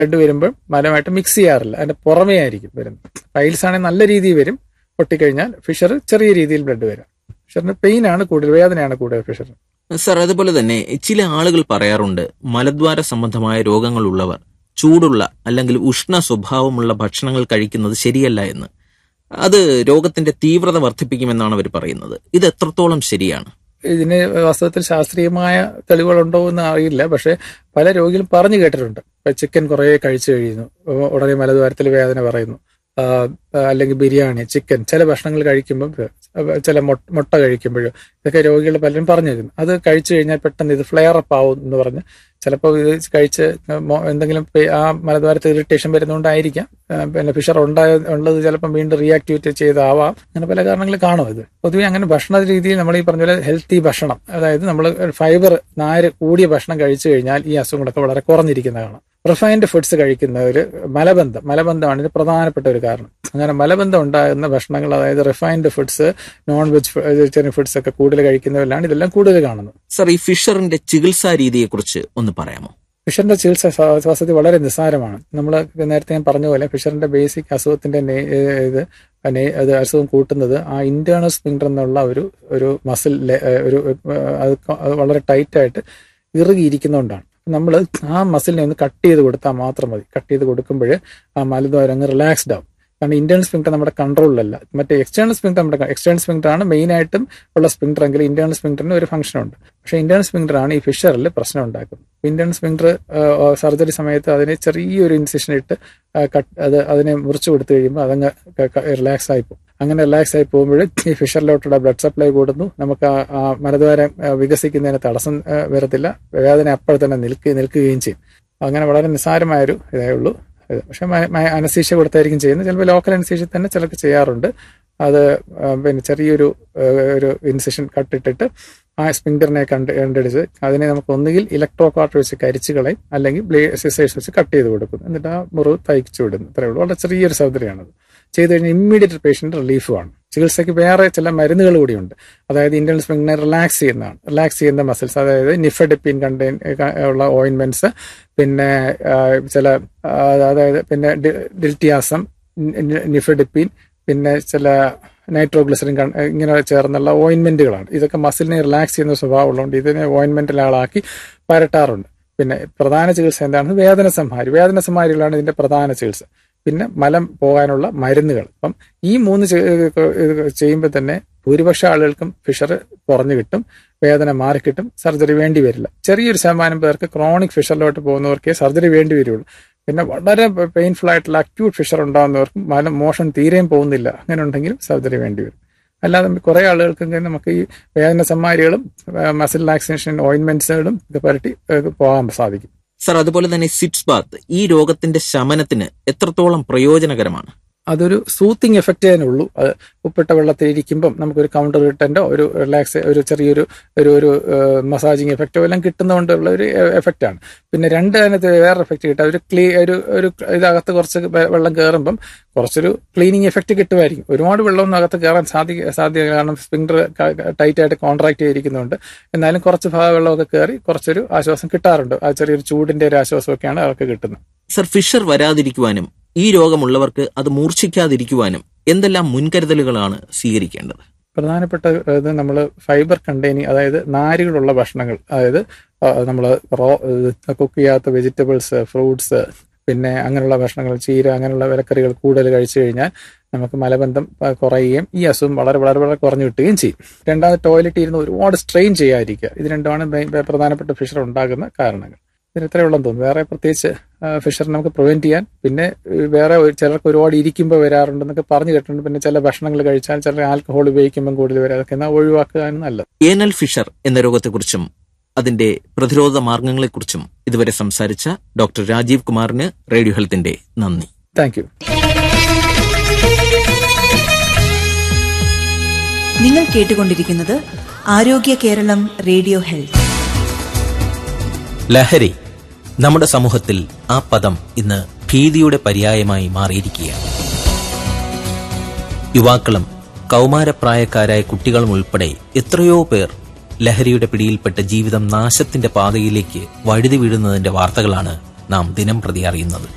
blood വരുമ്പോൾ മലമായിട്ട് mix ചെയ്യാറില്ല അതിന്റെ പുറമേ ആയിരിക്കും വരുന്നത് പൈൽസ് ആണെങ്കിൽ നല്ല രീതിയിൽ വരും പൊട്ടിക്കഴിഞ്ഞാൽ ഫിഷർ ചെറിയ രീതിയിൽ ബ്ലഡ് വരും ഫിഷറിന് പെയിൻ ആണ് കൂടുതൽ വേദനയാണ് കൂടുതൽ ഫിഷറിന് സർ അതുപോലെ തന്നെ ചില ആളുകൾ പറയാറുണ്ട് മലദ്വാര സംബന്ധമായ രോഗങ്ങളുള്ളവർ ചൂടുള്ള അല്ലെങ്കിൽ ഉഷ്ണ സ്വഭാവമുള്ള ഭക്ഷണങ്ങൾ കഴിക്കുന്നത് ശരിയല്ല എന്ന് അത് രോഗത്തിന്റെ തീവ്രത വർദ്ധിപ്പിക്കുമെന്നാണ് അവർ പറയുന്നത് ഇത് എത്രത്തോളം ശരിയാണ് ഇതിന് വാസ്തവത്തിൽ ശാസ്ത്രീയമായ തെളിവുകളുണ്ടോ എന്ന് അറിയില്ല പക്ഷെ പല രോഗികളും പറഞ്ഞു കേട്ടിട്ടുണ്ട് ഇപ്പൊ ചിക്കൻ കുറേ കഴിച്ചു കഴിയുന്നു ഉടനെ മലദ്വാരത്തിൽ വേദന പറയുന്നു ആ, അല്ലെങ്കിൽ ബിരിയാണി ചിക്കൻ ചില ഭക്ഷണങ്ങൾ കഴിക്കുമ്പോൾ ചില മൊ- മുട്ട കഴിക്കുമ്പോഴും ഇതൊക്കെ രോഗികൾ പലരും പറഞ്ഞിരുന്നു അത് കഴിച്ചു കഴിഞ്ഞാൽ പെട്ടെന്ന് ഇത് ഫ്ലെയർ അപ്പ് ആവും എന്ന് പറഞ്ഞ് ചിലപ്പോൾ ഇത് കഴിച്ച് മോ- എന്തെങ്കിലും പെ- ആ മലദ്വാരത്ത് ഇറിറ്റേഷൻ വരുന്നതുകൊണ്ടായിരിക്കാം ആ, പിന്നെ ഫിഷർ ഉണ്ടായ ഉള്ളത് ചിലപ്പം വീണ്ടും റിയാക്ടിവേറ്റ് ചെയ്താവാം അങ്ങനെ പല കാരണങ്ങൾ കാണും ഇത് പൊതുവെ അങ്ങനെ ഭക്ഷണ രീതിയിൽ നമ്മൾ ഈ പറഞ്ഞ പോലെ ഹെൽത്തി ഭക്ഷണം അതായത് നമ്മൾ ഫൈബർ നാര് കൂടിയ ഭക്ഷണം കഴിച്ചു കഴിഞ്ഞാൽ ഈ അസുഖങ്ങളൊക്കെ വളരെ കുറഞ്ഞിരിക്കുന്നതാണ് റിഫൈൻഡ് ഫുഡ്സ് കഴിക്കുന്നവർ മലബന്ധം മലബന്ധമാണ് ഇത് പ്രധാനപ്പെട്ട ഒരു കാരണം അങ്ങനെ മലബന്ധം ഉണ്ടാകുന്ന ഭക്ഷണങ്ങൾ അതായത് refined foods non veg vegetarian foods ഒക്കെ കൂടുതൽ കഴിക്കുന്നവരിലാണ് ഇതെല്ലാം കൂടുതൽ കാണുന്നത് സർ ഈ ഫിഷറിന്റെ ചികിത്സാ രീതിയെക്കുറിച്ച് ഒന്ന് പറയാമോ ഫിഷറിന്റെ ചികിത്സ വസതി വളരെ നിസ്സാരമാണ് നമ്മൾ നേരത്തെ ഞാൻ പറഞ്ഞ പോലെ ഫിഷറിന്റെ ബേസിക് അസുഖത്തിന്റെ നെ- ഏഹ് ഇത് നെ- അത് അസുഖം കൂട്ടുന്നത് ആ ഇന്റേണൽ സ്പിൻഡർ എന്നുള്ള ഒരു ഒരു മസിൽ ഒരു ഏഹ് അത് ക- അത് വളരെ ടൈറ്റ് ആയിട്ട് ഇറുകിയിരിക്കുന്നതുകൊണ്ടാണ് നമ്മൾ ആ മസിലിനെ ഒന്ന് കട്ട് ചെയ്ത് കൊടുത്താൽ മാത്രം മതി കട്ട് ചെയ്ത് കൊടുക്കുമ്പോൾ ആ മലദ്വാരം അങ്ങ് റിലാക്സ്ഡ് ആവും കാരണം ഇന്റേണൽ സ്പിങ്ടർ നമ്മുടെ കൺട്രോളിലല്ല മറ്റേ എക്സ്റ്റേണൽ സ്പിങ്ടർ നമ്മുടെ എക്സ്റ്റേണൽ സ്പിങ്ടർ ആണ് മെയിൻ ആയിട്ടും ഉള്ള സ്പിങ്ടർ എങ്കിൽ ഇന്റേണൽ സ്പിങ്ടറിന് ഒരു ഫംഗ്ഷൻ ഉണ്ട് പക്ഷേ ഇന്റേണൽ സ്പിങ്ടർ ആണ് ഈ ഫിഷറിൽ പ്രശ്നം ഉണ്ടാക്കുന്നത് ഇന്റേണൽ സ്പിങ്ടർ സർജറി സമയത്ത് അതിനെ ചെറിയൊരു ഇൻസിഷൻ ഇട്ട് ആ, കട്ട് അത് അതിനെ മുറിച്ചു കൊടുത്തു കഴിയുമ്പോൾ അതങ്ങ് റിലാക്സ് ആയി പോകും അങ്ങനെ റിലാക്സ് ആയി പോകുമ്പോൾ ഈ ഫിഷറിലോട്ടുള്ള ബ്ലഡ് സപ്ലൈ കൂടുന്നു നമുക്ക് ആ ആ മലദ്വാരം ആ, വികസിക്കുന്നതിന് തടസ്സം ആ, വരത്തില്ല വേദന അപ്പോൾ തന്നെ നിൽക്കുക നിൽക്കുകയും ചെയ്യും അങ്ങനെ വളരെ നിസ്സാരമായൊരു ഇതേ ഉള്ളൂ ഇത് പക്ഷെ അനസീഷ്യ കൊടുത്തായിരിക്കും ചെയ്യുന്നത് ചിലപ്പോൾ ലോക്കൽ അനസീഷ്യ തന്നെ ചിലർക്ക് ചെയ്യാറുണ്ട് അത് ആ, പിന്നെ ചെറിയൊരു ആ, ഒരു ഇൻസിഷൻ കട്ടിട്ടിട്ട് ആ സ്പിങ്ഡറിനെ കണ്ട് കണ്ടെടുത്ത് അതിനെ നമുക്ക് ഒന്നുകിൽ ഇലക്ട്രോ കാർട്ട് വെച്ച് കരിച്ചു കളയും അല്ലെങ്കിൽ ബ്ലേ സിസേഴ്സ് വെച്ച് കട്ട് ചെയ്ത് കൊടുക്കും എന്നിട്ട് ആ മുറിവ് തയ്ച്ചു വിടുന്നു ഇത്രയേ ഉള്ളൂ വളരെ ചെറിയൊരു സർജറിയാണത് ചെയ്ത് കഴിഞ്ഞാൽ ഇമ്മീഡിയറ്റ് പേഷ്യന്റ് റിലീഫുമാണ് ചികിത്സയ്ക്ക് വേറെ ചില മരുന്നുകൾ കൂടിയുണ്ട് അതായത് ഇന്റേണൽ സ്പിങ്ങിനെ റിലാക്സ് ചെയ്യുന്നതാണ് റിലാക്സ് ചെയ്യുന്ന മസിൽസ് അതായത് നിഫഡിപ്പിൻ കണ്ടെയ്ൻ ഉള്ള ഓയിൻമെന്റ്സ് പിന്നെ ആ, ചില ആ, അതായത് പിന്നെ ഡി- ഡിൽറ്റിയാസം നി- നിഫഡിപ്പിൻ പിന്നെ ചില നൈട്രോഗ്ലിസറിൻ കൺ- ഇങ്ങനെ ചേർന്നുള്ള ഓയിൻമെന്റുകളാണ് ഇതൊക്കെ മസിലിനെ റിലാക്സ് ചെയ്യുന്ന സ്വഭാവമുള്ളതുകൊണ്ട് ഇതിനെ ഓയിൻമെന്റിലാളാക്കി പരട്ടാറുണ്ട് പിന്നെ പ്രധാന ചികിത്സ എന്താണ് വേദന സംഹാരി വേദന സംഹാരികളാണ് ഇതിന്റെ പ്രധാന ചികിത്സ പിന്നെ മലം പോകാനുള്ള മരുന്നുകൾ അപ്പം ഈ മൂന്ന് ചെയ്യുമ്പോൾ തന്നെ ഭൂരിപക്ഷ ആളുകൾക്കും ഫിഷർ കുറഞ്ഞു കിട്ടും വേദന മാറിക്കിട്ടും സർജറി വേണ്ടി വരില്ല ചെറിയൊരു ശതമാനം പേർക്ക് ക്രോണിക് ഫിഷറിലോട്ട് പോകുന്നവർക്കേ സർജറി വേണ്ടി വരുള്ളൂ പിന്നെ വളരെ പെയിൻഫുൾ ആയിട്ടുള്ള അക്യൂട്ട് ഫിഷർ ഉണ്ടാകുന്നവർക്കും മലം മോഷൻ തീരെയും പോകുന്നില്ല അങ്ങനെ ഉണ്ടെങ്കിലും സർജറി വേണ്ടി വരും അല്ലാതെ കുറെ ആളുകൾക്ക് നമുക്ക് ഈ വേദന സമ്മാരികളും മസിൽ വാക്സിനേഷൻ ഓയിൻമെന്റ്സുകളും ഇത് പുരട്ടി ഏഹ് പോകാൻ സാധിക്കും സർ അതുപോലെ തന്നെ സിറ്റ്സ് ബാത്ത് ഈ രോഗത്തിന്റെ ശമനത്തിന് എത്രത്തോളം പ്രയോജനകരമാണ് അതൊരു സൂത്തിങ് എഫക്റ്റ് അതിനുള്ളൂ അത് ഉപ്പിട്ട വെള്ളത്തിൽ ഇരിക്കുമ്പം നമുക്കൊരു കൗണ്ടർ റിട്ടൻറ്റോ ഒരു റിലാക്സ് ഒരു ചെറിയൊരു ഒരു ഒരു മസാജിങ് എഫക്റ്റോ എല്ലാം കിട്ടുന്നതുകൊണ്ടുള്ള ഒരു എഫക്റ്റ് ആണ് പിന്നെ രണ്ട് അതിനകത്ത് വേറെ എഫക്റ്റ് കിട്ടുക ഒരു ക്ലീ ഒരു ഒരു ഇതകത്ത് കുറച്ച് വെ- വെള്ളം കയറുമ്പം കുറച്ചൊരു ക്ലീനിങ് എഫക്റ്റ് കിട്ടുമായിരിക്കും ഒരുപാട് വെള്ളമൊന്നും അകത്ത് കയറാൻ സാധിക്ക സാധ്യത കാരണം സ്പിങ്ഡർ ടൈറ്റ് ആയിട്ട് കോൺട്രാക്ട് ചെയ്തിരിക്കുന്നുണ്ട് എന്നാലും കുറച്ച് ഭാഗം വെള്ളമൊക്കെ കയറി കുറച്ചൊരു ആശ്വാസം കിട്ടാറുണ്ട് ആ ചെറിയൊരു ചൂടിന്റെ ഒരു ആശ്വാസമൊക്കെയാണ് അവർക്ക് കിട്ടുന്നത് സർ ഫിഷർ വരാതിരിക്കുവാനും ഈ രോഗമുള്ളവർക്ക് അത് മൂർച്ഛിക്കാതിരിക്കുവാനും എന്തെല്ലാം മുൻകരുതലുകളാണ് സ്വീകരിക്കേണ്ടത് പ്രധാനപ്പെട്ട ഇത് നമ്മൾ ഫൈബർ കണ്ടെയ്നിങ് അതായത് നാരുകളുള്ള ഭക്ഷണങ്ങൾ അതായത് നമ്മൾ റോ കുക്ക് ചെയ്യാത്ത വെജിറ്റബിൾസ് ഫ്രൂട്ട്സ് പിന്നെ അങ്ങനെയുള്ള ഭക്ഷണങ്ങൾ ചീര അങ്ങനെയുള്ള വിലക്കറികൾ കൂടുതൽ കഴിച്ചു കഴിഞ്ഞാൽ നമുക്ക് മലബന്ധം ആ, കുറയുകയും ഈ അസുഖം വളരെ വളരെ വളരെ കുറഞ്ഞു കിട്ടുകയും ചെയ്യും രണ്ടാമത് ടോയ്ലറ്റ് ഇരുന്ന് ഒരുപാട് സ്ട്രെയിൻ ചെയ്യാതിരിക്കുക ഇത് രണ്ടുമാണ് മെയിൻ- പ്രധാനപ്പെട്ട ഫിഷർ ഉണ്ടാകുന്ന കാരണങ്ങൾ ഇതിന് ഇത്രയേ ഉള്ളെന്ന് തോന്നുന്നു വേറെ പ്രത്യേകിച്ച് ഫിഷർ നമുക്ക് പ്രിവെന്റ് ചെയ്യാൻ പിന്നെ ഏഹ്, വേറെ ഒരു- ചിലർക്ക് ഒരുപാട് ഇരിക്കുമ്പോൾ വരാറുണ്ടെന്നൊക്കെ പറഞ്ഞു കേട്ടിട്ടുണ്ട് പിന്നെ ചില ഭക്ഷണങ്ങൾ കഴിച്ചാൽ ചില ആൽക്കഹോൾ ഉപയോഗിക്കുമ്പോൾ കൂടുതൽ വരാം അതൊക്കെ എന്നാൽ ഒഴിവാക്കുകയാണ് നല്ലത് ഏനൽ ഫിഷർ എന്ന രോഗത്തെക്കുറിച്ചും അതിന്റെ പ്രതിരോധ മാർഗങ്ങളെക്കുറിച്ചും ഇതുവരെ സംസാരിച്ച ഡോക്ടർ രാജീവ് കുമാറിന് റേഡിയോ ഹെൽത്തിന്റെ നന്ദി താങ്ക് യു നിങ്ങൾ കേട്ടുകൊണ്ടിരിക്കുന്നത് ആരോഗ്യ കേരളം റേഡിയോ ഹെൽത്ത് ലഹരി നമ്മുടെ സമൂഹത്തിൽ ആ പദം ഇന്ന് ഭീതിയുടെ പര്യായമായി മാറിയിരിക്കുകയാണ് യുവാക്കളും കൗമാരപ്രായക്കാരായ കുട്ടികളും ഉൾപ്പെടെ എത്രയോ പേർ ലഹരിയുടെ പിടിയിൽപ്പെട്ട് ജീവിതം നാശത്തിന്റെ പാതയിലേക്ക് വഴുതി വീഴുന്നതിന്റെ വാർത്തകളാണ് നാം ദിനം പ്രതി അറിയുന്നത്